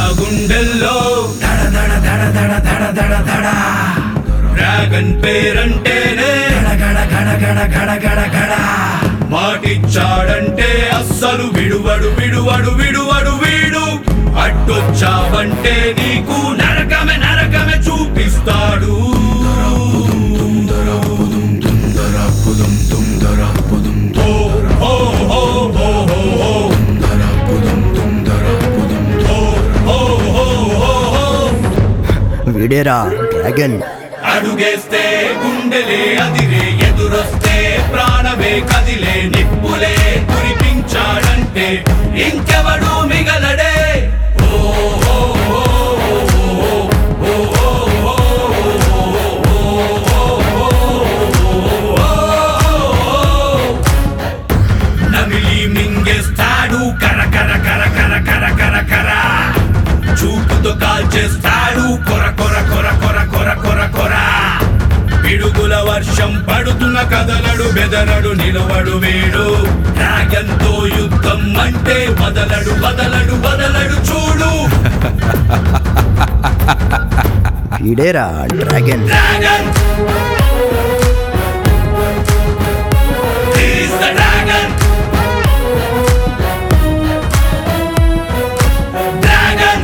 గుండెల్లో దడ దడ దడ దడ దడ దడ దడ డ్రాగన్ పేరంటేనే గడ గడ గడ గడ గడ గడ మాటిచ్చాడంటే అస్సలు విడువడు విడువడు విడువడు వీడు అడ్డొచ్చావంటే నీకు నరకమే నరకమే చూపిస్తాడు ఓ, ఓ, ఓ, ఓ, ఓ, ఓ. ఓ, ఓ, ఓ, ఓ, ఓ. వీడేరా డ్రాగన్ అడుగేస్తే గుండెలే అదిరే ఎదురొస్తే ప్రాణమే కదిలే నిప్పులే కురిపించాడంటే ఇంకెవడు మిగలడే ఓ, ఓ, ఓ, ఓ, ఓ, ఓ, నమిలి మింగేస్తాడు కర కర కర కర కర కర కర చూపుతో కాల్చేస్తాడు కొర కొర కొర కొర కొర కొర కొర పిడుగుల వర్షం పడుతున్న కదలడు బెదరడు నిలవడు వేడు డ్రాగన్ తో యుద్ధం అంటే వదలడు వదలడు వదలడు చూడు వీడేరా dragon dragon He's the dragon. Dragon.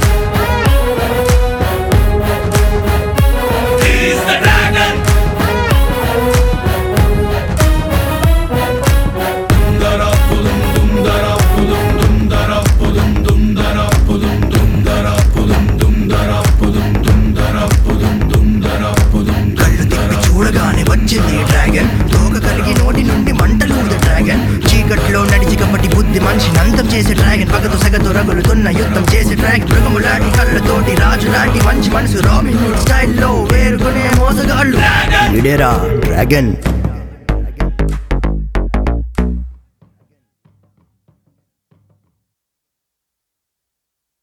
He's the dragon. Dum-dara, pudum, dum-dara, pudum, dum-dara, pudum, dum-dara, pudum, dum-dara, pudum, dum-dara, pudum, dum-dara, pudum, dum-dara, pudum, కళ్ళు తిప్పి చూడగానే వచ్చింది డ్రాగన్ తోక కలిగి నోటి నుండి మంటలు డ్రాగన్ చీకట్లో నడిచి కప్పటి బుద్ధి మనిషిని అంతం చేసే డ్రాగన్ పగతో సగతో రగులుతున్న యుద్ధం చేసే డ్రాగన్ మృగము లాంటి కళ్ళతోటి రాజు లాంటి మంచి మనసు రాబిన్ హుడ్ స్టైల్లో వేరుకునే మోసగాళ్ళు వీడేరా డ్రాగన్